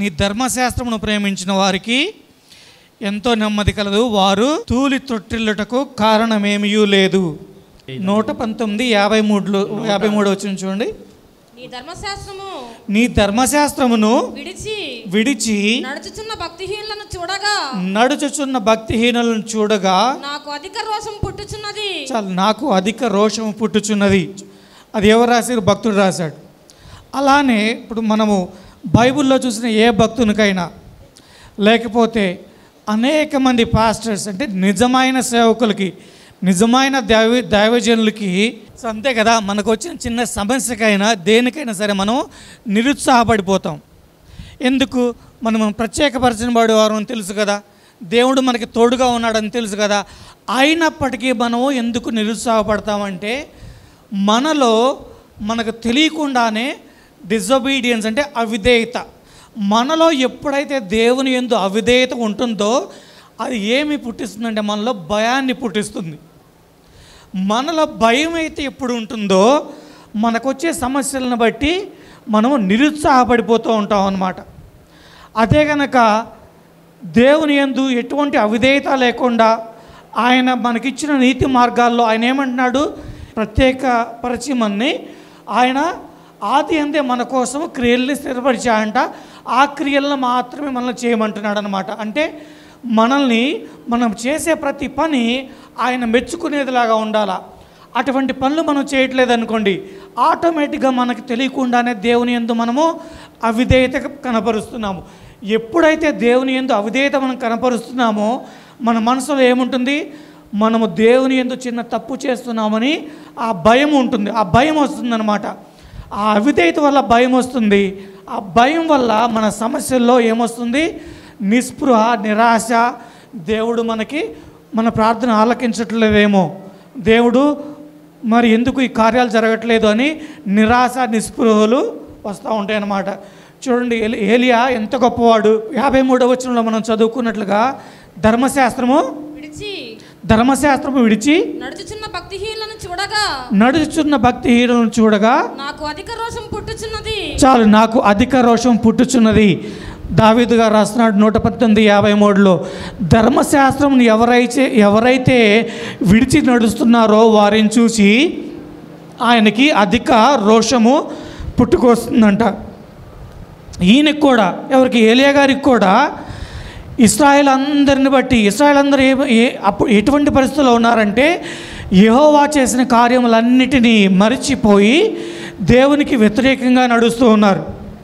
ధర్మశాస్త్రమును ప్రేమించిన వారికి ఎంతో నెమ్మది కలదు వారు తూలి తొట్టిల్లుటకు కారణమేమీ లేదు నూట పంతొమ్మిది యాభై మూడులో యాభై మూడు వచ్చిన చూడండి నీ ధర్మశాస్త్రము నీ ధర్మశాస్త్రమును విడిచి విడిచి నడుచుచున్న భక్తిహీనులను చూడగా నడుచుచున్న భక్తిహీనులను చూడగా నాకు అధిక రోషం పుట్టుచున్నది చాలు నాకు అధిక రోషం పుట్టుచున్నది అది ఎవరు రాశారు భక్తుడు రాశాడు అలానే ఇప్పుడు మనము బైబిల్లో చూసిన ఏ భక్తునికైనా లేకపోతే అనేక మంది పాస్టర్స్ అంటే నిజమైన సేవకులకి నిజమైన దైవ దైవజనులకి సో అంతే కదా మనకు వచ్చిన చిన్న సమస్యకైనా దేనికైనా సరే మనం నిరుత్సాహపడిపోతాం ఎందుకు మనం ప్రత్యేకపరచిన వాడు అని తెలుసు కదా దేవుడు మనకి తోడుగా ఉన్నాడని తెలుసు కదా అయినప్పటికీ మనం ఎందుకు నిరుత్సాహపడతామంటే మనలో మనకు తెలియకుండానే డిజొబీడియన్స్ అంటే అవిధేయత మనలో ఎప్పుడైతే దేవుని ఎందు అవిధేయత ఉంటుందో అది ఏమి పుట్టిస్తుందంటే మనలో భయాన్ని పుట్టిస్తుంది మనలో భయం అయితే ఎప్పుడు ఉంటుందో మనకొచ్చే సమస్యలను బట్టి మనము నిరుత్సాహపడిపోతూ ఉంటాం అన్నమాట అదే కనుక దేవుని యందు ఎటువంటి అవిధేయత లేకుండా ఆయన మనకిచ్చిన నీతి మార్గాల్లో ఆయన ఏమంటున్నాడు ప్రత్యేక పరిచయమని ఆయన ఆది అందే మన కోసం క్రియల్ని స్థిరపరిచాడంట ఆ క్రియలను మాత్రమే మనల్ని చేయమంటున్నాడు అనమాట అంటే మనల్ని మనం చేసే ప్రతి పని ఆయన మెచ్చుకునేదిలాగా ఉండాలా అటువంటి పనులు మనం చేయట్లేదు అనుకోండి ఆటోమేటిక్గా మనకు తెలియకుండానే దేవుని ఎందు మనము అవిధేయత కనపరుస్తున్నాము ఎప్పుడైతే దేవుని ఎందు అవిధేయత మనం కనపరుస్తున్నామో మన మనసులో ఏముంటుంది మనము దేవుని ఎందు చిన్న తప్పు చేస్తున్నామని ఆ భయం ఉంటుంది ఆ భయం వస్తుందన్నమాట ఆ అవిధేయత వల్ల భయం వస్తుంది ఆ భయం వల్ల మన సమస్యల్లో ఏమొస్తుంది నిస్పృహ నిరాశ దేవుడు మనకి మన ప్రార్థన ఆలకించట్లేదేమో దేవుడు మరి ఎందుకు ఈ కార్యాలు జరగట్లేదు అని నిరాశ నిస్పృహలు వస్తూ ఉంటాయి అన్నమాట చూడండి ఏలి- ఏలియా ఎంత గొప్పవాడు యాభై మూడవ వచనంలో మనం చదువుకున్నట్లుగా ధర్మశాస్త్రము విడిచి ధర్మశాస్త్రము విడిచి నడుచుచున్న భక్తిహీనులను చూడగా నడుచుచున్న భక్తిహీనులను చూడగా నాకు అధిక రోషం పుట్టుచున్నది చాలు నాకు అధిక రోషం పుట్టుచున్నది దావీదు గారు రాస్తున్నాడు నూట పంతొమ్మిది యాభై మూడులో ధర్మశాస్త్రం ఎవరైతే ఎవరైతే విడిచి నడుస్తున్నారో వారిని చూసి ఆయనకి అధిక రోషము పుట్టుకొస్తుందంట ఈయనకి కూడా ఎవరికి ఏలియా గారికి కూడా ఇస్రాయల్ అందరిని బట్టి ఇస్రాయల్ అందరూ ఏ ఏ అప్పుడు ఎటువంటి పరిస్థితుల్లో ఉన్నారంటే యెహోవా చేసిన కార్యములన్నిటినీ మరిచిపోయి దేవునికి వ్యతిరేకంగా నడుస్తూ ఉన్నారు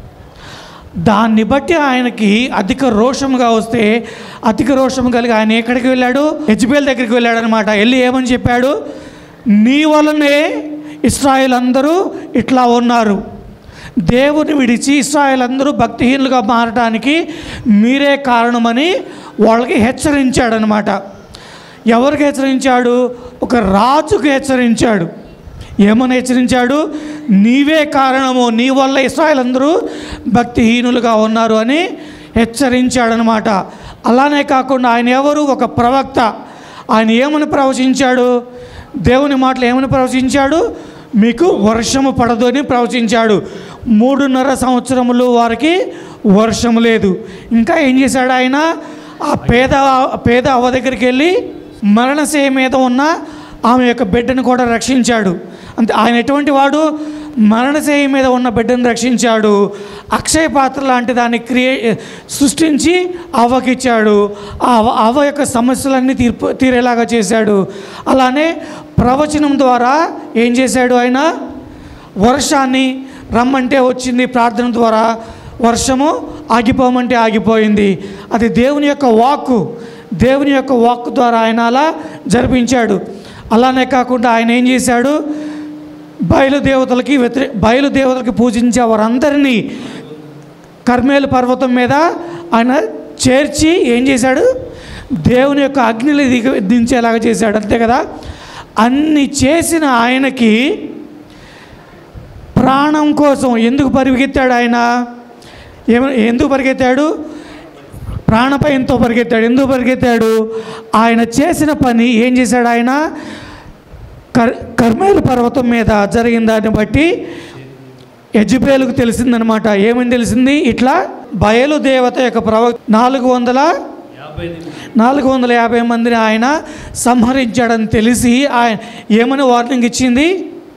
దాన్ని బట్టి ఆయనకి అధిక రోషముగా వస్తే అధిక రోషం కలిగి ఆయన ఎక్కడికి వెళ్ళాడు హెచ్బిఎల్ దగ్గరికి వెళ్ళాడు అనమాట వెళ్ళి ఏమని చెప్పాడు నీ వలనే ఇస్రాయేల్ అందరూ ఇట్లా ఉన్నారు దేవుని విడిచి ఇస్రాయేల్ అందరూ భక్తిహీనులుగా మారడానికి మీరే కారణమని వాళ్ళకి హెచ్చరించాడనమాట ఎవరికి హెచ్చరించాడు ఒక రాజుకు హెచ్చరించాడు ఏమని హెచ్చరించాడు నీవే కారణము నీ వల్ల ఇస్రాయల్ అందరూ భక్తిహీనులుగా ఉన్నారు అని హెచ్చరించాడనమాట అలానే కాకుండా ఆయన ఎవరు ఒక ప్రవక్త ఆయన ఏమని ప్రవచించాడు దేవుని మాటలు ఏమని ప్రవచించాడు మీకు వర్షము పడదు అని ప్రవచించాడు మూడున్నర సంవత్సరములు వారికి వర్షం లేదు ఇంకా ఏం చేశాడు ఆయన ఆ పేద పేద అవ్వ దగ్గరికి వెళ్ళి మరణశయ మీద ఉన్న ఆమె యొక్క బిడ్డను కూడా రక్షించాడు అంతే ఆయన ఎటువంటి వాడు మరణశయ మీద ఉన్న బిడ్డను రక్షించాడు అక్షయ పాత్ర లాంటి దాన్ని క్రియే సృష్టించి అవ్వకిచ్చాడు ఆ అవ్వ అవ్వ యొక్క సమస్యలన్నీ తీర్పు తీరేలాగా చేశాడు అలానే ప్రవచనం ద్వారా ఏం చేశాడు ఆయన వర్షాన్ని రమ్మంటే వచ్చింది ప్రార్థన ద్వారా వర్షము ఆగిపోమంటే ఆగిపోయింది అది దేవుని యొక్క వాక్కు దేవుని యొక్క వాక్కు ద్వారా ఆయన అలా జరిపించాడు అలానే కాకుండా ఆయన ఏం చేశాడు బయలుదేవతలకి వ్యతిరే బయలుదేవతలకి పూజించే వారందరినీ కర్మేలు పర్వతం మీద ఆయన చేర్చి ఏం చేశాడు దేవుని యొక్క అగ్నిని దిగ దించేలాగా చేశాడు అంతే కదా అన్ని చేసిన ఆయనకి ప్రాణం కోసం ఎందుకు పరిగెత్తాడు ఆయన ఏమ ఎందుకు పరిగెత్తాడు ప్రాణభయంతో పరిగెత్తాడు ఎందుకు పరిగెత్తాడు ఆయన చేసిన పని ఏం చేశాడు ఆయన కర్ కర్మేలు పర్వతం మీద జరిగిన దాన్ని బట్టి యజ్బేలుకు తెలిసిందనమాట ఏమని తెలిసింది ఇట్లా బయలు దేవత యొక్క ప్రవక్త నాలుగు వందల యాభై నాలుగు వందల యాభై మందిని ఆయన సంహరించాడని తెలిసి ఆయన ఏమని వార్నింగ్ ఇచ్చింది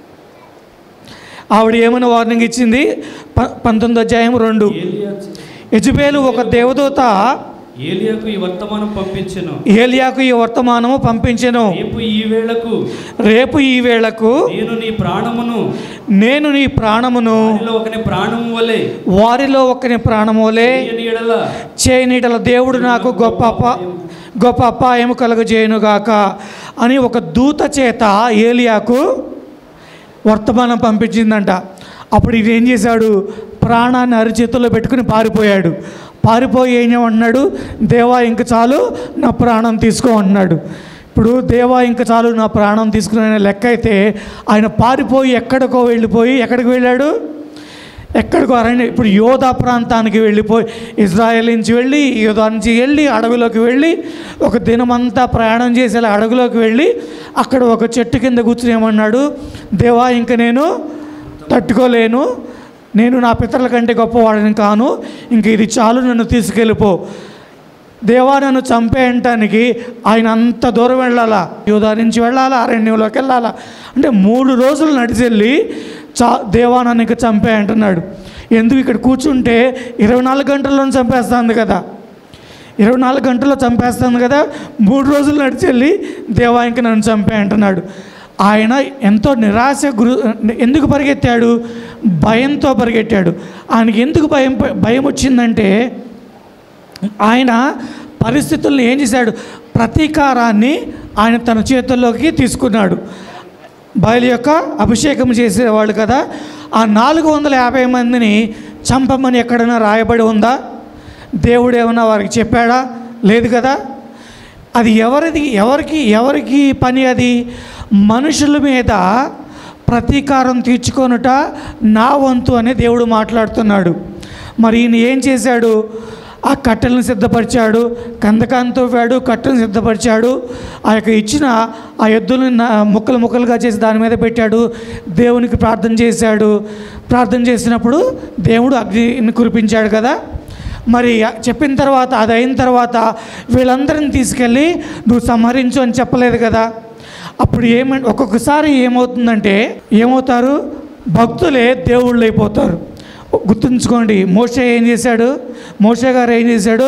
ఆవిడ ఏమని వార్నింగ్ ఇచ్చింది ప పంతొమ్మిది అధ్యాయం రెండు ఏలియా యజుబేలు ఒక దేవదూత ఏలియాకు ఈ వర్తమానం పంపించెను ఏలియాకు ఈ వర్తమానము పంపించెను రేపు ఈ వేళకు రేపు ఈ వేళకు నేను నీ ప్రాణమును నేను నీ ప్రాణమును వారిలో ఒకని ప్రాణము వలె వారిలో ఒకని ప్రాణములే తీయని ఎడల చేయనీటల దేవుడు నాకు గొప్ప అప గొప్ప అపాయము కలుగజేయునుగాక అని ఒక దూత చేత ఏలియాకు వర్తమానం పంపించిందంట అప్పుడు ఇది ఏం చేశాడు ప్రాణాన్ని అరిచేతుల్లో పెట్టుకుని పారిపోయాడు పారిపోయి ఏం చేయమంటున్నాడు దేవా ఇంక చాలు నా ప్రాణం తీసుకో అంటున్నాడు ఇప్పుడు దేవా ఇంక చాలు నా ప్రాణం తీసుకునే లెక్క అయితే ఆయన పారిపోయి ఎక్కడికో వెళ్ళిపోయి ఎక్కడికి వెళ్ళాడు ఎక్కడికో అరణ్య ఇప్పుడు యోధా ప్రాంతానికి వెళ్ళిపోయి ఇజ్రాయెల్ నుంచి వెళ్ళి యోధా నుంచి వెళ్ళి అడవిలోకి వెళ్ళి ఒక దినమంతా ప్రయాణం చేసి అలా అడవిలోకి వెళ్ళి అక్కడ ఒక చెట్టు కింద కూర్చుని ఏమన్నాడు దేవా ఇంక నేను తట్టుకోలేను నేను నా పితరుల కంటే గొప్పవాడిని కాను ఇంక ఇది చాలు నన్ను తీసుకెళ్ళిపో దేవా నన్ను చంపేయటానికి ఆయన అంత దూరం వెళ్ళాలా యోధా నుంచి వెళ్ళాలా అరణ్యంలోకి వెళ్ళాలా అంటే మూడు రోజులు నడిచెళ్ళి చా దేవా నన్ను ఇక చంపే అంటున్నాడు ఎందుకు ఇక్కడ కూర్చుంటే ఇరవై నాలుగు గంటల్లో చంపేస్తుంది కదా ఇరవై నాలుగు గంటల్లో చంపేస్తుంది కదా మూడు రోజులు నడిచెళ్ళి దేవా ఇంక నన్ను చంపే అంటున్నాడు ఆయన ఎంతో నిరాశ గురు ఎందుకు పరిగెత్తాడు భయంతో పరిగెత్తాడు ఆయనకి ఎందుకు భయం భయం వచ్చిందంటే ఆయన పరిస్థితులను ఏం చేశాడు ప్రతీకారాన్ని ఆయన తన చేతుల్లోకి తీసుకున్నాడు బయలు యొక్క అభిషేకం చేసేవాళ్ళు కదా ఆ నాలుగు వందల యాభై మందిని చంపమని ఎక్కడైనా రాయబడి ఉందా దేవుడు ఏమన్నా వారికి చెప్పాడా లేదు కదా అది ఎవరిది ఎవరికి ఎవరికి పని అది మనుషుల మీద ప్రతీకారం తీర్చుకొనుట నా వంతు అని దేవుడు మాట్లాడుతున్నాడు మరి ఈయన ఏం చేశాడు ఆ కట్టెలను సిద్ధపరిచాడు కందకాన్ని తవ్వాడు కట్టెలను సిద్ధపరిచాడు ఆ యొక్క ఇచ్చిన ఆ ఎద్దులను నా- ముక్కలు ముక్కలుగా చేసి దాని మీద పెట్టాడు దేవునికి ప్రార్థన చేశాడు ప్రార్థన చేసినప్పుడు దేవుడు అగ్నిని కురిపించాడు కదా మరి చెప్పిన తర్వాత అది అయిన తర్వాత వీళ్ళందరిని తీసుకెళ్ళి నువ్వు సంహరించు అని చెప్పలేదు కదా అప్పుడు ఏమంటే ఒక్కొక్కసారి ఏమవుతుందంటే ఏమవుతారు భక్తులే దేవుళ్ళు అయిపోతారు గుర్తుంచుకోండి మోషే ఏం చేశాడు మోషే గారు ఏం చేశాడు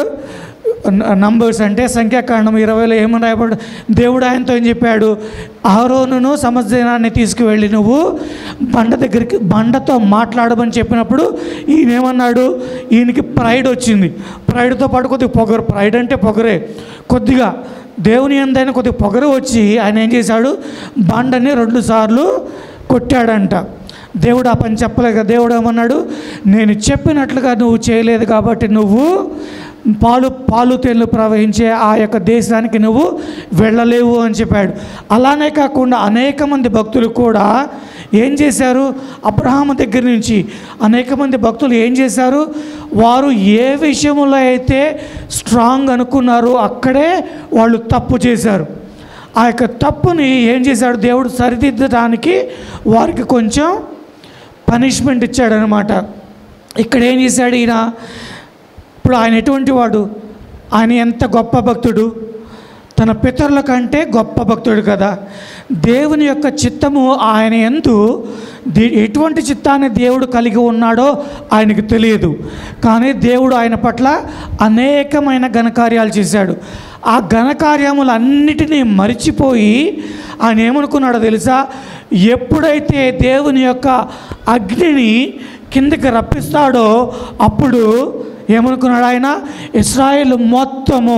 నంబర్స్ అంటే సంఖ్యాకాండం ఇరవైలో ఏమని రాయబడు దేవుడు ఆయనతో ఏం చెప్పాడు ఆరోనును సమర్థనాన్ని తీసుకువెళ్ళి నువ్వు బండ దగ్గరికి బండతో మాట్లాడమని చెప్పినప్పుడు ఈయన ఏమన్నాడు ఈయనకి ప్రైడ్ వచ్చింది ప్రైడ్తో పాటు కొద్దిగా పొగరు ప్రైడ్ అంటే పొగరే కొద్దిగా దేవుని ఎందైనా కొద్దిగా పొగరు వచ్చి ఆయన ఏం చేశాడు బండని రెండు సార్లు కొట్టాడంట దేవుడు ఆ పని చెప్పలేక దేవుడు ఏమన్నాడు నేను చెప్పినట్లుగా నువ్వు చేయలేదు కాబట్టి నువ్వు పాలు పాలు తేళ్లు ప్రవహించే ఆ యొక్క దేశానికి నువ్వు వెళ్ళలేవు అని చెప్పాడు అలానే కాకుండా అనేక మంది భక్తులు కూడా ఏం చేశారు అబ్రహాం దగ్గర నుంచి అనేక మంది భక్తులు ఏం చేశారు వారు ఏ విషయంలో అయితే స్ట్రాంగ్ అనుకున్నారో అక్కడే వాళ్ళు తప్పు చేశారు ఆ యొక్క తప్పుని ఏం చేశాడు దేవుడు సరిదిద్దడానికి వారికి కొంచెం పనిష్మెంట్ ఇచ్చాడనమాట ఇక్కడ ఏం చేశాడు ఈయన ఇప్పుడు ఆయన ఎటువంటి వాడు ఆయన ఎంత గొప్ప భక్తుడు తన పితరుల కంటే గొప్ప భక్తుడు కదా దేవుని యొక్క చిత్తము ఆయన ఎందు దే- ఎటువంటి చిత్తాన్ని దేవుడు కలిగి ఉన్నాడో ఆయనకు తెలియదు కానీ దేవుడు ఆయన పట్ల అనేకమైన ఘనకార్యాలు చేశాడు ఆ ఘనకార్యములన్నిటినీ మరిచిపోయి ఆయన ఏమనుకున్నాడో తెలుసా ఎప్పుడైతే దేవుని యొక్క అగ్నిని కిందకి రప్పిస్తాడో అప్పుడు ఏమనుకున్నాడు ఆయన ఇస్రాయేల్ మొత్తము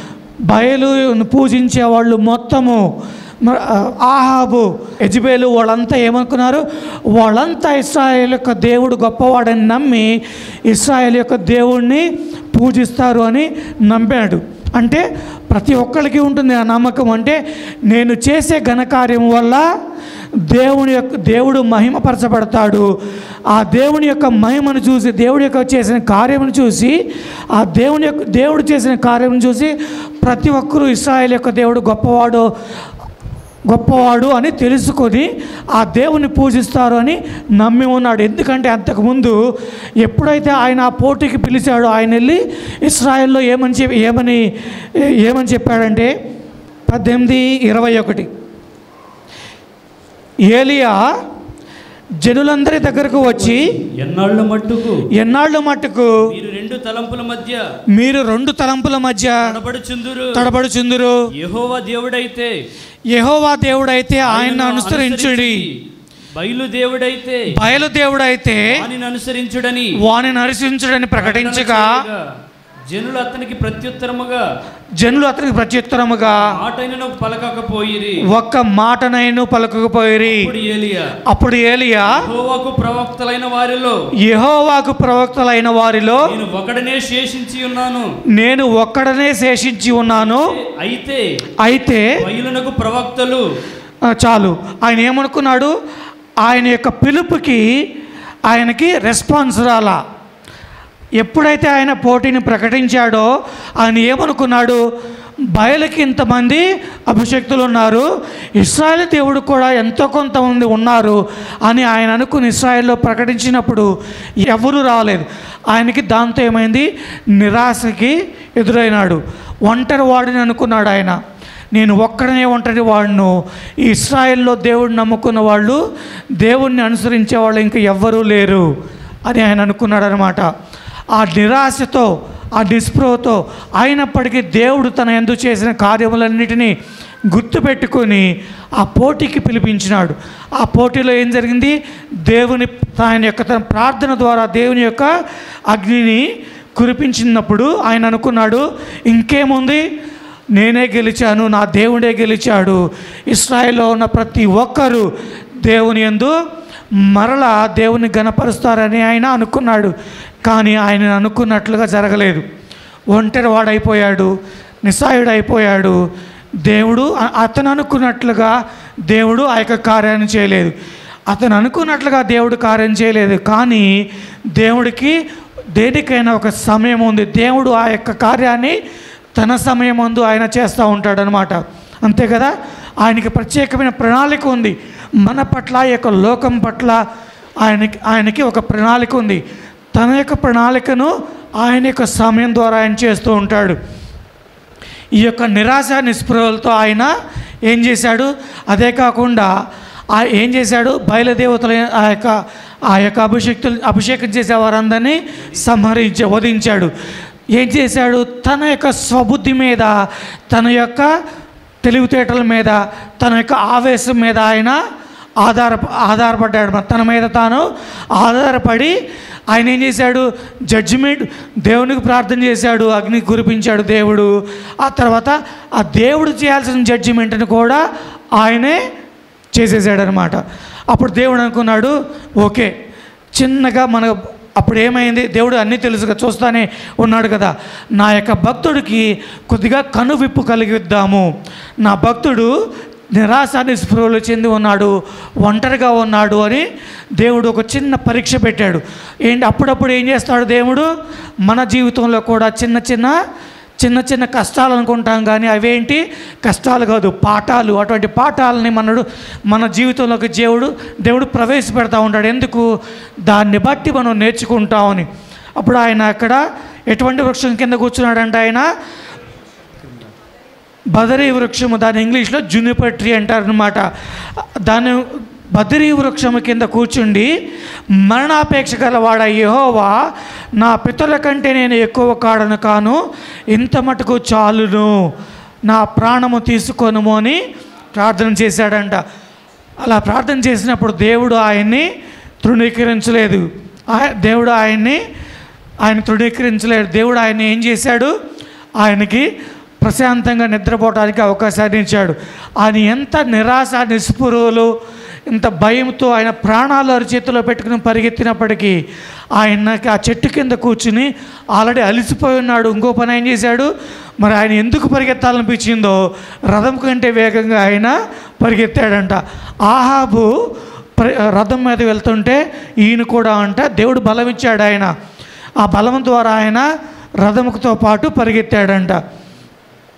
బయలు పూజించే వాళ్ళు మొత్తము మ- ఆహాబు యజ్బేలు వాళ్ళంతా ఏమనుకున్నారు వాళ్ళంతా ఇస్రాయేల్ యొక్క దేవుడు గొప్పవాడని నమ్మి ఇస్రాయేల్ యొక్క దేవుణ్ణి పూజిస్తారు అని నమ్మాడు అంటే ప్రతి ఒక్కరికి ఉంటుంది ఆ నమ్మకం అంటే నేను చేసే ఘనకార్యం వల్ల దేవుని యొక్క దేవుడు మహిమపరచబడతాడు ఆ దేవుని యొక్క మహిమను చూసి దేవుడి యొక్క చేసిన కార్యమును చూసి ఆ దేవుని యొక్క దేవుడు చేసిన కార్యమును చూసి ప్రతి ఒక్కరూ ఇస్రాయేల్ యొక్క దేవుడు గొప్పవాడు గొప్పవాడు అని తెలుసుకొని ఆ దేవుని పూజిస్తారు అని నమ్మి ఉన్నాడు ఎందుకంటే అంతకుముందు ఎప్పుడైతే ఆయన ఆ పోటీకి పిలిచాడో ఆయన వెళ్ళి ఇస్రాయల్లో ఏమని చెప్పి ఏమని ఏమని చెప్పాడంటే పద్దెనిమిది ఇరవై ఒకటి ఏలియా జనులందరి దగ్గరకు వచ్చి ఎన్నాళ్ళ మట్టుకు ఎన్నాళ్ళు మట్టుకు మీరు రెండు తలంపుల మధ్య మీరు రెండు తలంపుల మధ్య తడబడుచుందురు తడబడుచుందురు యెహోవా దేవుడైతే యెహోవా దేవుడైతే ఆయన్ను ఆయనను అనుసరించుడి బయలు దేవుడైతే బయలు దేవుడైతే వానిని అనుసరించుడని వాని నరసించుడని ప్రకటించగా చేయగా, జనులు అతనికి ప్రత్యుత్తరముగా జనులు అతనికి ప్రత్యుత్తరముగా మాటైనను పలకకపోయిరి ఒక్క మాటనైను పలకకపోయిరి ఇప్పుడు ఏలియా అప్పుడు ఏలియా యెహోవాకు ప్రవక్తలైన వారిలో యెహోవాకు ప్రవక్తలైన వారిలో నేను ఒకడనే శేషించి ఉన్నాను నేను ఒక్కడనే శేషించి ఉన్నాను అయితే అయితే బయలునకు ప్రవక్తలు ఆ, చాలు ఆయన ఏమనుకున్నాడు ఆయన యొక్క పిలుపుకి ఆయనకి రెస్పాన్స్ రాలా ఎప్పుడైతే ఆయన పోటీని ప్రకటించాడో ఆయన ఏమనుకున్నాడు బయలుకి ఇంతమంది అభిషక్తులు ఉన్నారు ఇస్రాయేల్ దేవుడు కూడా ఎంతో కొంతమంది ఉన్నారు అని ఆయన అనుకుని ఇస్రాయేల్లో ప్రకటించినప్పుడు ఎవరు రాలేదు ఆయనకి దాంతో ఏమైంది నిరాశకి ఎదురైనాడు ఒంటరి వాడిని అనుకున్నాడు ఆయన నేను ఒక్కడనే ఒంటరి వాడును ఈ ఇస్రాయెల్లో దేవుడిని నమ్ముకున్న వాళ్ళు దేవుణ్ణి అనుసరించే వాళ్ళు ఇంకా ఎవ్వరూ లేరు అని ఆయన అనుకున్నాడు అనమాట ఆ నిరాశతో ఆ నిస్పృహతో అయినప్పటికీ దేవుడు తన ఎందు చేసిన కార్యములన్నిటినీ గుర్తుపెట్టుకొని ఆ పోటీకి పిలిపించినాడు ఆ పోటీలో ఏం జరిగింది దేవుని ఆయన యొక్క తన ప్రార్థన ద్వారా దేవుని యొక్క అగ్నిని కురిపించినప్పుడు ఆయన అనుకున్నాడు ఇంకేముంది నేనే గెలిచాను నా దేవుడే గెలిచాడు ఇస్రాయేల్లో ఉన్న ప్రతి ఒక్కరూ దేవుని యందు మరలా దేవుని గణపరుస్తారని ఆయన అనుకున్నాడు కానీ ఆయన అనుకున్నట్లుగా జరగలేదు ఒంటరి వాడైపోయాడు నిస్సాయుడు అయిపోయాడు దేవుడు అ- అతను అనుకున్నట్లుగా దేవుడు ఆ యొక్క కార్యాన్ని చేయలేదు అతను అనుకున్నట్లుగా దేవుడు కార్యం చేయలేదు కానీ దేవుడికి దేనికైనా ఒక సమయం ఉంది దేవుడు ఆ యొక్క కార్యాన్ని తన సమయం ముందు ఆయన చేస్తూ ఉంటాడనమాట అంతే కదా ఆయనకి ప్రత్యేకమైన ప్రణాళిక ఉంది మన పట్ల ఈ యొక్క లోకం పట్ల ఆయనకి ఆయనకి ఒక ప్రణాళిక ఉంది తన యొక్క ప్రణాళికను ఆయన యొక్క సమయం ద్వారా ఆయన చేస్తూ ఉంటాడు ఈ యొక్క నిరాశ నిస్పృహలతో ఆయన ఏం చేశాడు అదే కాకుండా ఆ ఏం చేశాడు బయలుదేవతల ఆ యొక్క ఆ యొక్క అభిషేక్తులు అభిషేకం చేసే వారందరినీ సంహరించి వధించాడు ఏం చేశాడు తన యొక్క స్వబుద్ధి మీద తన యొక్క తెలివితేటల మీద తన యొక్క ఆవేశం మీద ఆయన ఆధార ఆధారపడ్డాడు తన మీద తాను ఆధారపడి ఆయన ఏం చేశాడు జడ్జిమెంట్ దేవునికి ప్రార్థన చేశాడు అగ్ని కురిపించాడు దేవుడు ఆ తర్వాత ఆ దేవుడు చేయాల్సిన జడ్జిమెంట్ని కూడా ఆయనే చేసేసాడనమాట అప్పుడు దేవుడు అనుకున్నాడు ఓకే చిన్నగా మన అప్పుడు ఏమైంది దేవుడు అన్నీ తెలుసుగా చూస్తానే ఉన్నాడు కదా నా యొక్క భక్తుడికి కొద్దిగా కనువిప్పు కలిగిద్దాము నా భక్తుడు నిరాశ నిస్పృహలు చెంది ఉన్నాడు ఒంటరిగా ఉన్నాడు అని దేవుడు ఒక చిన్న పరీక్ష పెట్టాడు ఏంటి అప్పుడప్పుడు ఏం చేస్తాడు దేవుడు మన జీవితంలో కూడా చిన్న చిన్న చిన్న చిన్న కష్టాలు అనుకుంటాం కానీ అవేంటి కష్టాలు కాదు పాఠాలు అటువంటి పాఠాలని మనడు మన జీవితంలోకి దేవుడు దేవుడు ప్రవేశపెడతా ఉంటాడు ఎందుకు దాన్ని బట్టి మనం నేర్చుకుంటామని అప్పుడు ఆయన అక్కడ ఎటువంటి వృక్షం కింద కూర్చున్నాడంటే ఆయన బదరీ వృక్షము దాని ఇంగ్లీష్లో జునిపర్ ట్రీ అంటారనమాట దాని బదరీ వృక్షము కింద కూర్చుండి మరణాపేక్ష గలవాడ యెహోవా నా పితరుల కంటే నేను ఎక్కువ కాడను కాను ఇంత మటుకు చాలును నా ప్రాణము తీసుకొనుము అని ప్రార్థన చేశాడంట అలా ప్రార్థన చేసినప్పుడు దేవుడు ఆయన్ని తృణీకరించలేదు ఆయ- దేవుడు ఆయన్ని ఆయన తృణీకరించలేడు దేవుడు ఆయన ఏం చేశాడు ఆయనకి ప్రశాంతంగా నిద్రపోవడానికి అవకాశాన్ని ఇచ్చాడు ఆయన ఎంత నిరాశ నిస్పృహలు ఇంత భయంతో ఆయన ప్రాణాలు అరిచేతిలో పెట్టుకుని పరిగెత్తినప్పటికీ ఆయనకి ఆ చెట్టు కింద కూర్చుని ఆల్రెడీ అలిసిపోయి ఉన్నాడు ఇంకో పని ఏం చేశాడు మరి ఆయన ఎందుకు పరిగెత్తాలనిపించిందో రథం కంటే వేగంగా ఆయన పరిగెత్తాడంట ఆహాబు ప్ర రథం మీద వెళ్తుంటే ఈయన కూడా అంట దేవుడు బలం ఇచ్చాడు ఆయన ఆ బలం ద్వారా ఆయన రథముతో పాటు పరిగెత్తాడంట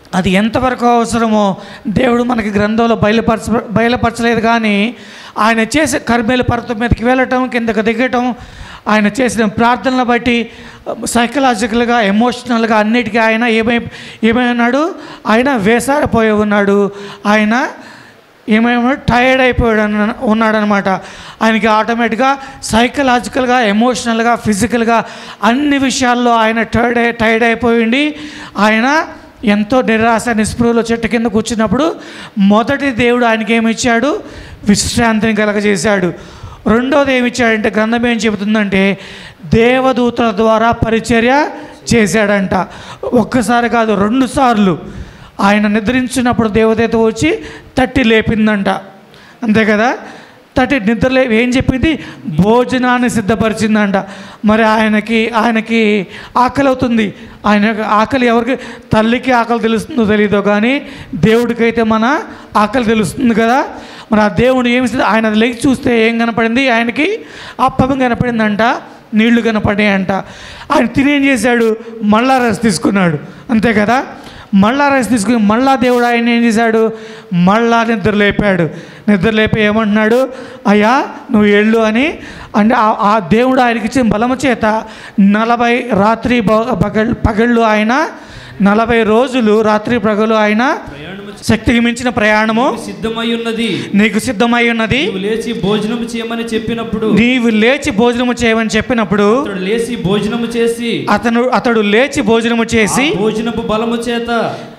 అది ఎంతవరకు అవసరమో దేవుడు మనకి గ్రంథంలో బయలుపరచ బయలుపరచలేదు కానీ ఆయన చేసే కర్మేల పర్వతం మీదకి వెళ్ళటం కిందకి దిగటం ఆయన చేసిన ప్రార్థనలు బట్టి సైకలాజికల్గా ఎమోషనల్గా అన్నిటికీ ఆయన ఏమై ఏమైనాడు ఆయన వేసారిపోయి ఉన్నాడు ఆయన ఏమేమో టైర్డ్ అయిపోయాడు అన్న ఉన్నాడనమాట ఆయనకి ఆటోమేటిక్గా సైకలాజికల్గా ఎమోషనల్గా ఫిజికల్గా అన్ని విషయాల్లో ఆయన టైర్డ్ అయి టైర్డ్ అయిపోయింది ఆయన ఎంతో నిరాశ నిస్పృహలో చెట్టు కింద కూర్చున్నప్పుడు మొదటి దేవుడు ఆయనకి ఏమి ఇచ్చాడు విశ్రాంతిని కలగజేశాడు రెండోది ఏమి ఇచ్చాడంటే గ్రంథం ఏం చెబుతుందంటే దేవదూతల ద్వారా పరిచర్య చేశాడంట ఒక్కసారి కాదు రెండు సార్లు ఆయన నిద్రించినప్పుడు దేవదేత వచ్చి తట్టి లేపిందంట అంతే కదా తట్టి నిద్రలే ఏం చెప్పింది భోజనాన్ని సిద్ధపరిచిందంట మరి ఆయనకి ఆయనకి ఆకలి అవుతుంది ఆయన ఆకలి ఎవరికి తల్లికి ఆకలి తెలుస్తుందో తెలియదో కానీ దేవుడికైతే మన ఆకలి తెలుస్తుంది కదా మరి ఆ దేవుడు ఏమి ఆయన లెగి చూస్తే ఏం కనపడింది ఆయనకి అప్పం కనపడిందంట నీళ్లు కనపడాయంట ఆయన తిని ఏం చేశాడు మళ్ళా రస్ తీసుకున్నాడు అంతే కదా మళ్ళా రైస్ తీసుకుని మళ్ళా దేవుడు ఆయన ఏం చేశాడు మళ్ళా నిద్ర లేపాడు నిద్ర లేపి ఏమంటున్నాడు అయ్యా నువ్వు ఎళ్ళు అని అంటే ఆ- ఆ దేవుడు ఆయనకి ఇచ్చిన బలము చేత నలభై రాత్రి బ- పగళ్ళు పగళ్ళు ఆయన నలభై రోజులు రాత్రి పగలు ఆయన ప్రయాణము శక్తికి మించిన ప్రయాణము సిద్ధమై ఉన్నది నీకు సిద్ధమై ఉన్నది నీవు లేచి భోజనం చేయమని చెప్పినప్పుడు నీవు లేచి భోజనము చేయమని చెప్పినప్పుడు అతడు లేచి భోజనము చేసి అతను అతడు లేచి భోజనము చేసి ఆ భోజనపు బలము చేత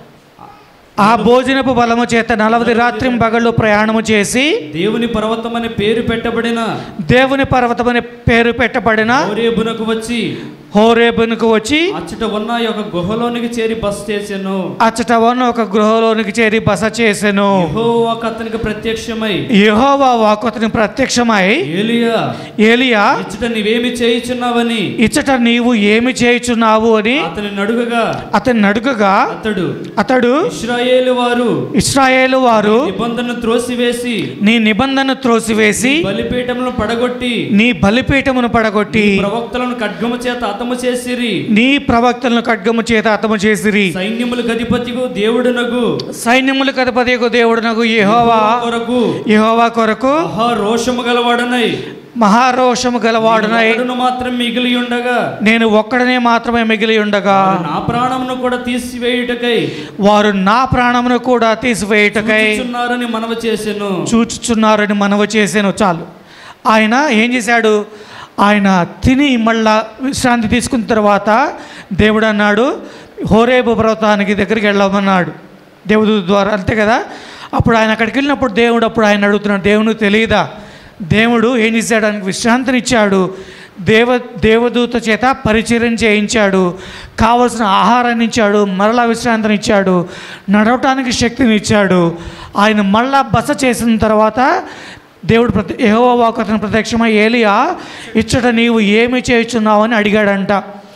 ఆ భోజనపు బలము చేత నలభై రాత్రి పగళ్ళు ప్రయాణము చేసి దేవుని పర్వతం అనే పేరు పెట్టబడిన దేవుని పర్వతమని పేరు పెట్టబడిన హోరేబునకు వచ్చి హోరేబునకు వచ్చి అచ్చట ఉన్న ఒక గుహలోనికి చేరి బస చేశాను అచ్చట ఉన్న ఒక గృహలోనికి చేరి బస చేసెను యెహోవా అతనికి ప్రత్యక్షమై యెహోవా వాకు అతని ప్రత్యక్షమై ఏలియా ఏలియా ఇచ్చట నీవేమి చేయుచున్నావని ఇచ్చట నీవు ఏమి చేయుచున్నావు అని అతని నడుగగా అతన్ని అడుగగా అతడు అతడు ఇస్రాయేలు వారు ఇస్రాయేలు వారు నిబంధన త్రోసివేసి నీ నిబంధన త్రోసివేసి బలిపీఠములను పడగొట్టి నీ బలిపీఠమును పడగొట్టి ప్రవక్తలను ఖడ్గము చేత హతము చేసిరి నీ ప్రవక్తలను ఖడ్గము చేత హతము చేసిరి సైన్యములకు అధిపతికు దేవుడునగు సైన్యములకు అధిపతియకు దేవుడునకు యెహోవా కొరకు యెహోవా కొరకు మహా రోషము గలవాడనై మహారోషము గలవాడునై ఒకడును మాత్రం మిగిలి ఉండగా నేను ఒక్కడనే మాత్రమే మిగిలి ఉండగా నా ప్రాణమును కూడా తీసివేయుటకై వారు నా ప్రాణమును కూడా తీసివేయుటకై చూచుచున్నారని మనవి చేసెను చూచుచున్నారని మనవి చేశాను చాలు ఆయన ఏం చేశాడు ఆయన తిని మళ్ళా విశ్రాంతి తీసుకున్న తర్వాత దేవుడు అన్నాడు హోరేబు పర్వతానికి దగ్గరికి వెళ్ళమన్నాడు దేవుడు ద్వారా అంతే కదా అప్పుడు ఆయన అక్కడికి వెళ్ళినప్పుడు దేవుడు అప్పుడు ఆయన అడుగుతున్నాడు దేవునికి తెలియదా దేవుడు ఏం చేశాడు ఆయనకు విశ్రాంతినిచ్చాడు దేవ దేవదూత చేత పరిచర్యం చేయించాడు కావలసిన ఆహారాన్ని ఇచ్చాడు మరలా విశ్రాంతిని ఇచ్చాడు నడవటానికి శక్తిని ఇచ్చాడు ఆయన మళ్ళా బస చేసిన తర్వాత దేవుడు ప్రతి యెహోవా వాకు అతని ప్రత్యక్షమై ఏలియా ఇచ్చట నీవు ఏమి చేయుచున్నావు అని అడిగాడంట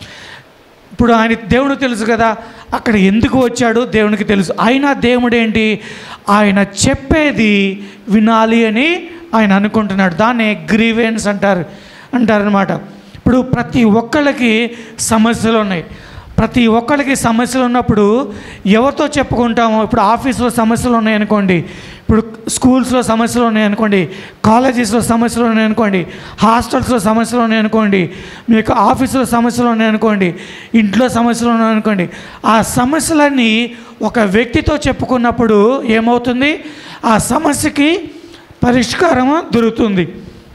ఇప్పుడు ఆయన దేవుడు తెలుసు కదా అక్కడ ఎందుకు వచ్చాడు దేవునికి తెలుసు అయినా దేవుడు ఏంటి ఆయన చెప్పేది వినాలి అని ఆయన అనుకుంటున్నాడు దాన్నే గ్రీవెన్స్ అంటారు అంటారనమాట ఇప్పుడు ప్రతి ఒక్కళ్ళకి సమస్యలు ఉన్నాయి ప్రతి ఒక్కళ్ళకి సమస్యలు ఉన్నప్పుడు ఎవరితో చెప్పుకుంటామో ఇప్పుడు ఆఫీస్లో సమస్యలు ఉన్నాయనుకోండి ఇప్పుడు స్కూల్స్లో సమస్యలు ఉన్నాయనుకోండి కాలేజెస్లో సమస్యలు ఉన్నాయనుకోండి హాస్టల్స్లో సమస్యలు ఉన్నాయనుకోండి మీకు ఆఫీసులో సమస్యలు ఉన్నాయనుకోండి ఇంట్లో సమస్యలు ఉన్నాయనుకోండి ఆ సమస్యలన్నీ ఒక వ్యక్తితో చెప్పుకున్నప్పుడు ఏమవుతుంది ఆ సమస్యకి పరిష్కారం దొరుకుతుంది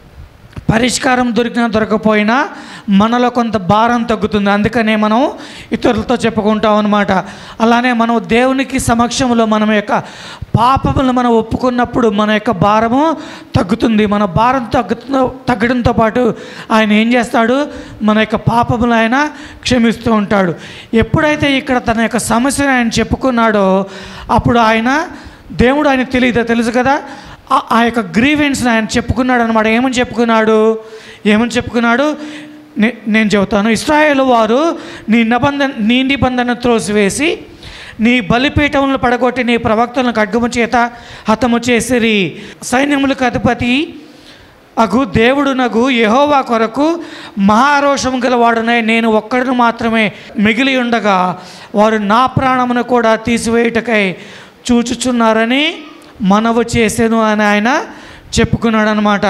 పరిష్కారం దొరికినా దొరకపోయినా మనలో కొంత భారం తగ్గుతుంది అందుకనే మనం ఇతరులతో చెప్పుకుంటాం అనమాట అలానే మనం దేవునికి సమక్షంలో మన యొక్క పాపములను మనం ఒప్పుకున్నప్పుడు మన యొక్క భారము తగ్గుతుంది మన భారం తగ్గుతు తగ్గడంతో పాటు ఆయన ఏం చేస్తాడు మన యొక్క పాపములు ఆయన క్షమిస్తూ ఉంటాడు ఎప్పుడైతే ఇక్కడ తన యొక్క సమస్యను ఆయన చెప్పుకున్నాడో అప్పుడు ఆయన దేవుడు ఆయన తెలియదు తెలుసు కదా ఆ- ఆ యొక్క గ్రీవెన్స్ని ఆయన చెప్పుకున్నాడు అనమాట ఏమని చెప్పుకున్నాడు ఏమని చెప్పుకున్నాడు నే- నేను చెబుతాను ఇస్రాయేల్ వారు నీ నిబంధన నీ నిబంధన త్రోసివేసి నీ బలిపీఠములను పడగొట్టి నీ ప్రవక్తలను ఖడ్గము చేత హతము చేసిరి సైన్యములకు అధిపతి అగు దేవుడు నగు యహోవా కొరకు మహారోషం గలవాడునై నేను ఒక్కడిని మాత్రమే మిగిలి ఉండగా వారు నా ప్రాణమును కూడా తీసివేయుటకై చూచుచున్నారని మనవు చేసాను అని ఆయన చెప్పుకున్నాడు అనమాట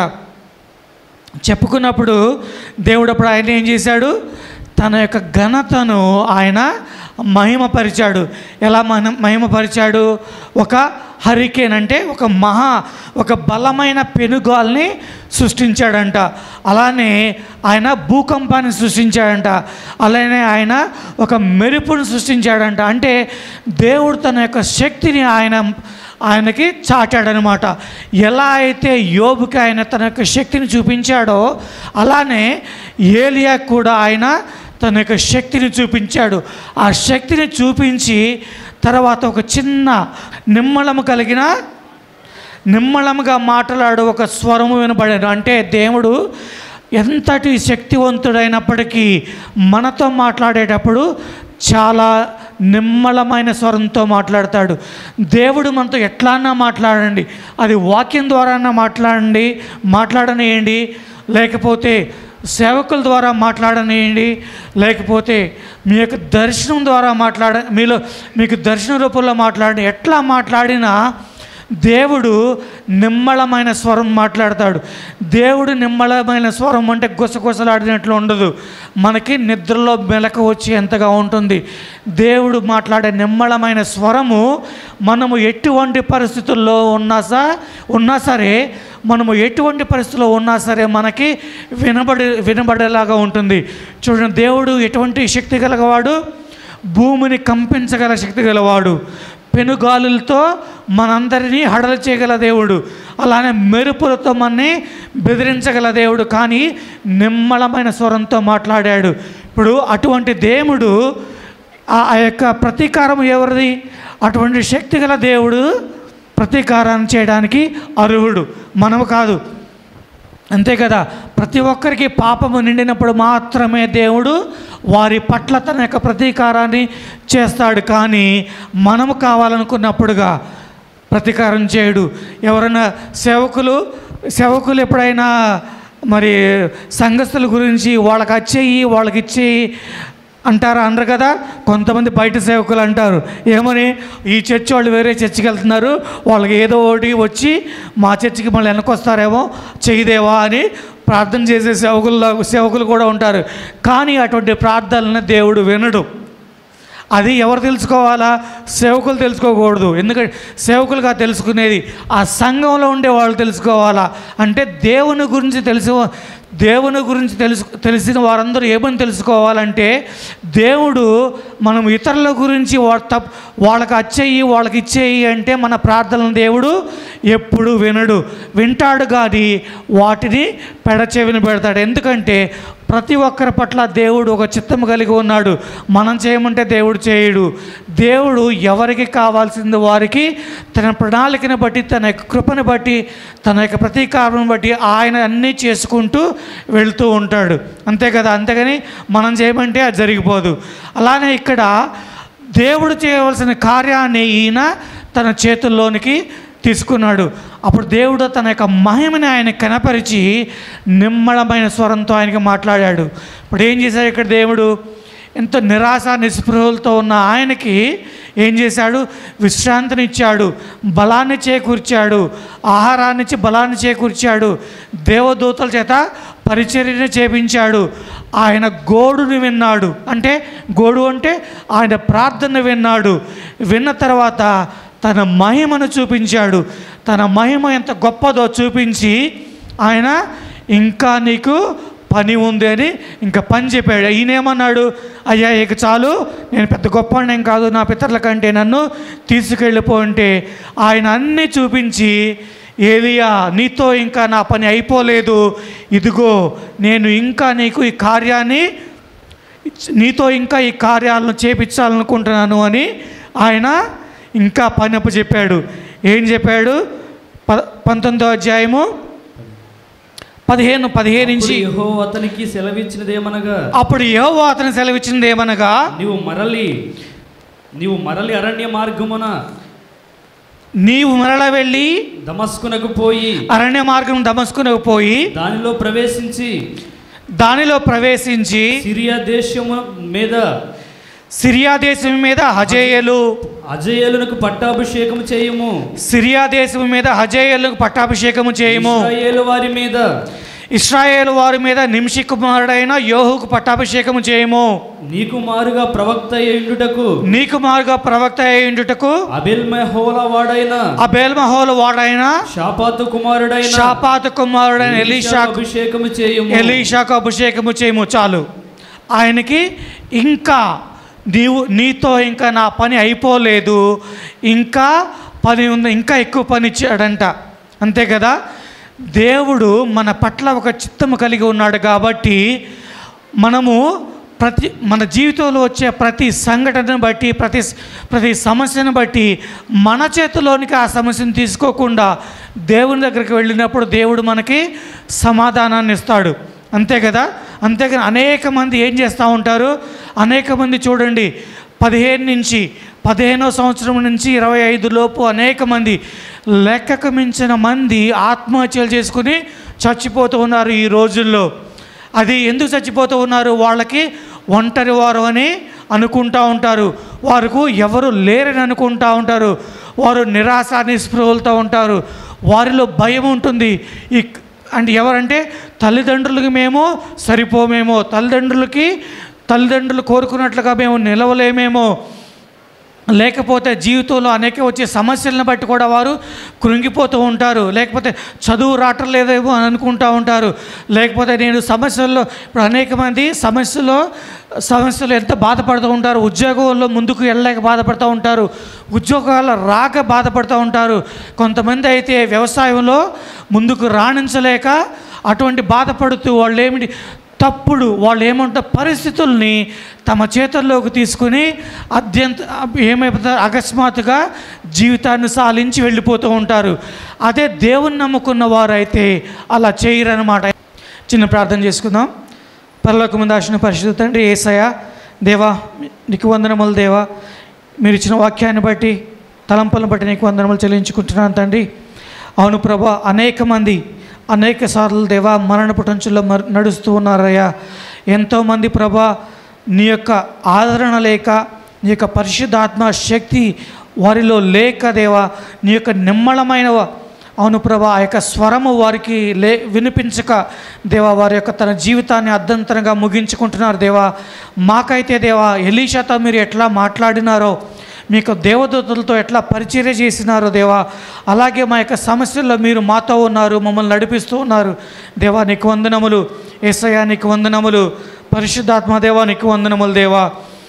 చెప్పుకున్నప్పుడు దేవుడు అప్పుడు ఆయన ఏం చేశాడు తన యొక్క ఘనతను ఆయన మహిమపరిచాడు ఎలా మహిమ మహిమపరిచాడు ఒక హరికేన్ అంటే ఒక మహా ఒక బలమైన పెనుగాల్ని సృష్టించాడంట అలానే ఆయన భూకంపాన్ని సృష్టించాడంట అలానే ఆయన ఒక మెరుపును సృష్టించాడంట అంటే దేవుడు తన యొక్క శక్తిని ఆయన ఆయనకి చాటాడనమాట ఎలా అయితే యోబుకి ఆయన తన యొక్క శక్తిని చూపించాడో అలానే ఏలియా కూడా ఆయన తన యొక్క శక్తిని చూపించాడు ఆ శక్తిని చూపించి తర్వాత ఒక చిన్న నిమ్మళము కలిగిన నిమ్మళముగా మాట్లాడు ఒక స్వరము వినబడాడు అంటే దేవుడు ఎంతటి శక్తివంతుడైనప్పటికీ మనతో మాట్లాడేటప్పుడు చాలా నిమ్మళమైన స్వరంతో మాట్లాడతాడు దేవుడు మనతో ఎట్లాన్నా మాట్లాడండి అది వాక్యం ద్వారా మాట్లాడండి మాట్లాడనియండి లేకపోతే సేవకుల ద్వారా మాట్లాడనియండి లేకపోతే మీ యొక్క దర్శనం ద్వారా మాట్లాడ మీలో మీకు దర్శన రూపంలో మాట్లాడండి ఎట్లా మాట్లాడినా దేవుడు నిమ్మళమైన స్వరం మాట్లాడతాడు దేవుడు నిమ్మళమైన స్వరం అంటే గుసగుసలాడినట్లు ఉండదు మనకి నిద్రలో మెలక వచ్చి ఎంతగా ఉంటుంది దేవుడు మాట్లాడే నిమ్మళమైన స్వరము మనము ఎటువంటి పరిస్థితుల్లో ఉన్నా సా ఉన్నా సరే మనము ఎటువంటి పరిస్థితుల్లో ఉన్నా సరే మనకి వినబడి వినబడేలాగా ఉంటుంది చూడండి దేవుడు ఎటువంటి శక్తి గలవాడు భూమిని కంపించగల శక్తి గలవాడు పెనుగాలులతో మనందరినీ హడలు చేయగల దేవుడు అలానే మెరుపులతో మనని బెదిరించగల దేవుడు కానీ నిమ్మళమైన స్వరంతో మాట్లాడాడు ఇప్పుడు అటువంటి దేవుడు ఆ ఆ యొక్క ప్రతీకారం ఎవరిది అటువంటి శక్తి గల దేవుడు ప్రతీకారాన్ని చేయడానికి అర్హుడు మనము కాదు అంతే కదా ప్రతి ఒక్కరికి పాపము నిండినప్పుడు మాత్రమే దేవుడు వారి పట్ల తన యొక్క ప్రతీకారాన్ని చేస్తాడు కానీ మనము కావాలనుకున్నప్పుడుగా ప్రతీకారం చేయడు ఎవరైనా సేవకులు సేవకులు ఎప్పుడైనా మరి సంఘస్థుల గురించి వాళ్ళకి వచ్చేయి వాళ్ళకి ఇచ్చేయి అంటారా అనరు కదా కొంతమంది బయట సేవకులు అంటారు ఏమని ఈ చర్చి వాళ్ళు వేరే చర్చికి వెళ్తున్నారు వాళ్ళకి ఏదో ఒకటి వచ్చి మా చర్చికి మళ్ళీ వెనకొస్తారేమో చేయదేవా అని ప్రార్థన చేసే సేవకుల్లో సేవకులు కూడా ఉంటారు కానీ అటువంటి ప్రార్థనలను దేవుడు వినడు అది ఎవరు తెలుసుకోవాలా సేవకులు తెలుసుకోకూడదు ఎందుకంటే సేవకులుగా తెలుసుకునేది ఆ సంఘంలో ఉండే వాళ్ళు తెలుసుకోవాలా అంటే దేవుని గురించి తెలుసు దేవుని గురించి తెలుసు తెలిసిన వారందరూ ఏమని తెలుసుకోవాలంటే దేవుడు మనం ఇతరుల గురించి వా- తప్ వాళ్ళకి అచ్చేయి వాళ్ళకి ఇచ్చేయి అంటే మన ప్రార్థనలు దేవుడు ఎప్పుడు వినడు వింటాడు కానీ వాటిని పెడచెవిని పెడతాడు ఎందుకంటే ప్రతి ఒక్కరి పట్ల దేవుడు ఒక చిత్తం కలిగి ఉన్నాడు మనం చేయమంటే దేవుడు చేయడు దేవుడు ఎవరికి కావాల్సింది వారికి తన ప్రణాళికను బట్టి తన యొక్క కృపను బట్టి తన యొక్క ప్రతీకారం బట్టి ఆయన అన్నీ చేసుకుంటూ వెళ్తూ ఉంటాడు అంతే కదా అంతేగాని మనం చేయమంటే అది జరిగిపోదు అలానే ఇక్కడ దేవుడు చేయవలసిన కార్యాన్ని ఈయన తన చేతుల్లోనికి తీసుకున్నాడు అప్పుడు దేవుడు తన యొక్క మహిమని ఆయన కనపరిచి నిమ్మళమైన స్వరంతో ఆయనకి మాట్లాడాడు ఇప్పుడు ఏం చేశాడు ఇక్కడ దేవుడు ఎంతో నిరాశ నిస్పృహలతో ఉన్న ఆయనకి ఏం చేశాడు విశ్రాంతిని ఇచ్చాడు బలాన్ని చేకూర్చాడు ఆహారాన్ని ఇచ్చి బలాన్ని చేకూర్చాడు దేవదూతల చేత పరిచర్యను చేపించాడు ఆయన గోడుని విన్నాడు అంటే గోడు అంటే ఆయన ప్రార్థన విన్నాడు విన్న తర్వాత తన మహిమను చూపించాడు తన మహిమ ఎంత గొప్పదో చూపించి ఆయన ఇంకా నీకు పని ఉంది అని ఇంకా పని చెప్పాడు ఈయనేమన్నాడు అయ్యా ఇక చాలు నేను పెద్ద గొప్ప ఏం కాదు నా పితరుల కంటే నన్ను తీసుకెళ్ళిపో అంటే ఆయన అన్నీ చూపించి ఏలియా నీతో ఇంకా నా పని అయిపోలేదు ఇదిగో నేను ఇంకా నీకు ఈ కార్యాన్ని నీతో ఇంకా ఈ కార్యాలను చేపించాలనుకుంటున్నాను అని ఆయన ఇంకా పని చెప్పాడు ఏం చెప్పాడు ప పంతొమ్మిదో అధ్యాయము పదిహేను పదిహేను నుంచి అప్పుడు యెహోవా అతనికి సెలవిచ్చినదేమనగా అప్పుడు యెహోవా అతను సెలవిచ్చింది ఏమనగా నీవు మరలి నీవు మరలి అరణ్య మార్గమున నీవు మరల వెళ్ళి దమస్కునకు పోయి అరణ్య మార్గం దమస్కునకు పోయి దానిలో ప్రవేశించి దానిలో ప్రవేశించి సిరియా దేశము మీద సిరియా దేశం మీద హజేయలు అజయేలునకు పట్టాభిషేకం చేయము సిరియా దేశం మీద హజేయలకు పట్టాభిషేకము చేయము ఇశ్రాయేలు వారి మీద ఇస్రాయేల్ వారి మీద నిమిషి కుమారుడైన యోహుకు పట్టాభిషేకము చేయము నీకు మారుగా ప్రవక్త అయ్యుండుటకు నీకు మార్గ ప్రవక్త అయ్యుండుటకు అబిల్ మెహోల వాడైన అబేల్ మహోల వాడైన షాపాతు కుమారుడైన షాపాతు కుమారుడైన ఎలీషా ఎలీషాకు అభిషేకము చేయము ఎలీషాకు అభిషేకము చేయము చాలు ఆయనకి ఇంకా నీవు నీతో ఇంకా నా పని అయిపోలేదు ఇంకా పని ఉంది ఇంకా ఎక్కువ పని ఇచ్చాడంట అంతే కదా దేవుడు మన పట్ల ఒక చిత్తము కలిగి ఉన్నాడు కాబట్టి మనము ప్రతి మన జీవితంలో వచ్చే ప్రతి సంఘటనను బట్టి ప్రతి ప్రతి సమస్యను బట్టి మన చేతిలోనికి ఆ సమస్యను తీసుకోకుండా దేవుని దగ్గరికి వెళ్ళినప్పుడు దేవుడు మనకి సమాధానాన్ని ఇస్తాడు అంతే కదా అంతేగాని అనేక మంది ఏం చేస్తూ ఉంటారు అనేక మంది చూడండి పదిహేను నుంచి పదిహేనో సంవత్సరం నుంచి ఇరవై ఐదు లోపు అనేక మంది లెక్కకు మించిన మంది ఆత్మహత్యలు చేసుకుని చచ్చిపోతూ ఉన్నారు ఈ రోజుల్లో అది ఎందుకు చచ్చిపోతూ ఉన్నారు వాళ్ళకి ఒంటరి వారు అని అనుకుంటా ఉంటారు వారికి ఎవరు లేరని అనుకుంటా ఉంటారు వారు నిరాశ నిస్పృహలతో ఉంటారు వారిలో భయం ఉంటుంది ఈ అంటే ఎవరంటే తల్లిదండ్రులకి మేము సరిపోమేమో తల్లిదండ్రులకి తల్లిదండ్రులు కోరుకున్నట్లుగా మేము నిలవలేమేమో లేకపోతే జీవితంలో అనేక వచ్చే సమస్యలను బట్టి కూడా వారు కృంగిపోతూ ఉంటారు లేకపోతే చదువు రావట్లేదేమో అని అనుకుంటూ ఉంటారు లేకపోతే నేను సమస్యల్లో ఇప్పుడు అనేక మంది సమస్యలో సమస్యలు ఎంత బాధపడుతూ ఉంటారు ఉద్యోగంలో ముందుకు వెళ్ళలేక బాధపడుతూ ఉంటారు ఉద్యోగాలు రాక బాధపడుతూ ఉంటారు కొంతమంది అయితే వ్యవసాయంలో ముందుకు రాణించలేక అటువంటి బాధపడుతూ వాళ్ళు ఏమిటి తప్పుడు వాళ్ళు ఏమంటారు పరిస్థితుల్ని తమ చేతుల్లోకి తీసుకుని అత్యంత ఏమైపోతారు అకస్మాత్తుగా జీవితాన్ని సాలించి వెళ్ళిపోతూ ఉంటారు అదే దేవుని నమ్ముకున్న వారైతే అలా చేయరనమాట చిన్న ప్రార్థన చేసుకుందాం పరలోక ముందు ఆశన పరిశుద్ధ తండ్రి ఏసయ దేవా నీకు వందనములు దేవా మీరు ఇచ్చిన వాక్యాన్ని బట్టి తలంపులను బట్టి నీకు వందనములు చెల్లించుకుంటున్నాను తండ్రి అవును ప్రభా అనేక మంది అనేక సార్లు దేవా మరణ పుటంచుల్లో మర్ నడుస్తూ ఉన్నారయ్యా ఎంతోమంది ప్రభా నీ యొక్క ఆదరణ లేక నీ యొక్క పరిశుద్ధాత్మ శక్తి వారిలో లేక దేవా నీ యొక్క నిమ్మళమైన అవును ప్రభా ఆ యొక్క స్వరము వారికి లే వినిపించక దేవా వారి యొక్క తన జీవితాన్ని అర్ధంతరంగా ముగించుకుంటున్నారు దేవా మాకైతే దేవా ఎలీషాతో మీరు ఎట్లా మాట్లాడినారో మీకు దేవదూతలతో ఎట్లా పరిచర్య చేసినారో దేవా అలాగే మా యొక్క సమస్యల్లో మీరు మాతో ఉన్నారు మమ్మల్ని నడిపిస్తూ ఉన్నారు దేవా నీకు వందనములు ఏసయ్యా నీకు వందనములు పరిశుద్ధాత్మ దేవా నీకు వందనములు దేవా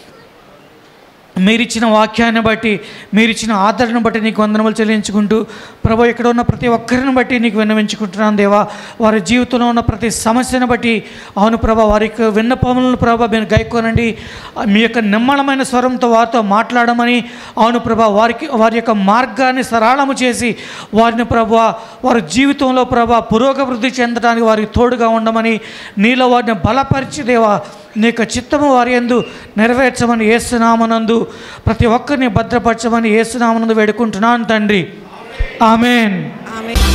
మీరిచ్చిన వాక్యాన్ని బట్టి మీరిచ్చిన ఆదరణ బట్టి నీకు వందనములు చెల్లించుకుంటూ ప్రభు ఇక్కడ ఉన్న ప్రతి ఒక్కరిని బట్టి నీకు విన్నవించుకుంటున్నాను దేవా వారి జీవితంలో ఉన్న ప్రతి సమస్యను బట్టి అవును ప్రభా వారి యొక్క విన్నపములను ప్రభా మీరు గైకోనండి మీ యొక్క నిమ్మళమైన స్వరంతో వారితో మాట్లాడమని అవును ప్రభా వారికి వారి యొక్క మార్గాన్ని సరళము చేసి వారిని ప్రభా వారి జీవితంలో ప్రభా పురోగవృద్ధి చెందడానికి వారికి తోడుగా ఉండమని నీలో వారిని బలపరిచి దేవా నీ యొక్క చిత్తము వారి ఎందు నెరవేర్చమని ఏసునామనందు ప్రతి ఒక్కరిని భద్రపరచమని ఏసునామనందు వేడుకుంటున్నాను తండ్రి ఆమెన్ ఆమె